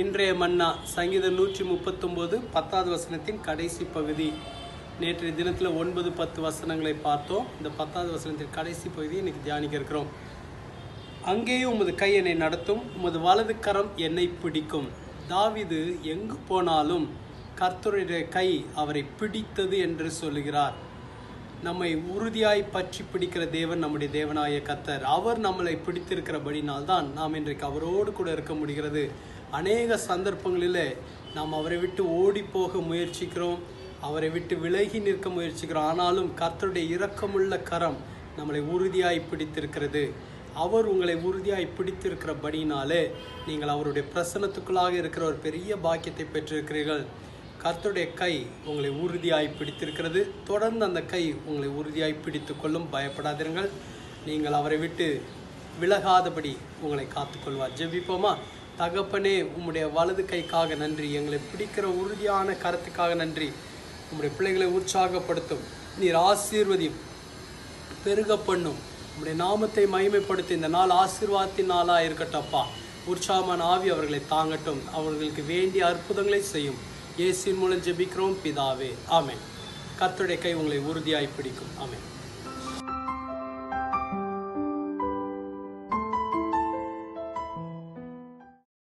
இன்றைய மன்னா சங்கீதம் நூற்றி முப்பத்தொம்போது பத்தாவது வசனத்தின் கடைசி பகுதி நேற்றைய தினத்தில் ஒன்பது பத்து வசனங்களை பார்த்தோம் இந்த பத்தாவது வசனத்தின் கடைசி பகுதியை இன்னைக்கு தியானிக்க இருக்கிறோம் அங்கேயும் உமது கை என்னை நடத்தும் உமது வலது கரம் என்னை பிடிக்கும் தாவிது எங்கு போனாலும் கர்த்தருடைய கை அவரை பிடித்தது என்று சொல்லுகிறார் நம்மை உறுதியாய் பற்றி பிடிக்கிற தேவன் நம்முடைய தேவனாய கத்தர் அவர் நம்மளை பிடித்திருக்கிறபடினால் தான் நாம் இன்றைக்கு அவரோடு கூட இருக்க முடிகிறது அநேக சந்தர்ப்பங்களில் நாம் அவரை விட்டு ஓடி போக முயற்சிக்கிறோம் அவரை விட்டு விலகி நிற்க முயற்சிக்கிறோம் ஆனாலும் கர்த்தருடைய இரக்கமுள்ள கரம் நம்மளை உறுதியாய் பிடித்திருக்கிறது அவர் உங்களை உறுதியாய் பிடித்திருக்கிறபடினாலே நீங்கள் அவருடைய பிரசனத்துக்குள்ளாக இருக்கிற ஒரு பெரிய பாக்கியத்தை பெற்றிருக்கிறீர்கள் கர்த்தருடைய கை உங்களை உறுதியாய் பிடித்திருக்கிறது தொடர்ந்து அந்த கை உங்களை உறுதியாய் பிடித்து கொள்ளும் பயப்படாதிருங்கள் நீங்கள் அவரை விட்டு விலகாதபடி உங்களை காத்துக்கொள்வார் ஜெபிப்போமா தகப்பனே உம்முடைய வலது கைக்காக நன்றி எங்களை பிடிக்கிற உறுதியான கரத்துக்காக நன்றி உம்முடைய பிள்ளைகளை உற்சாகப்படுத்தும் நீர் ஆசீர்வதியும் பெருக பண்ணும் உம்முடைய நாமத்தை மகிமைப்படுத்தி இந்த நாள் ஆசீர்வாதத்தின் நாளாக இருக்கட்டப்பா உற்சாகமான ஆவி அவர்களை தாங்கட்டும் அவர்களுக்கு வேண்டிய அற்புதங்களை செய்யும் இயேசுவின் மூலம் ஜெபிக்கிறோம் பிதாவே ஆமென் கர்த்தருடைய கை உங்களை உறுதியாய் பிடிக்கும் ஆமென்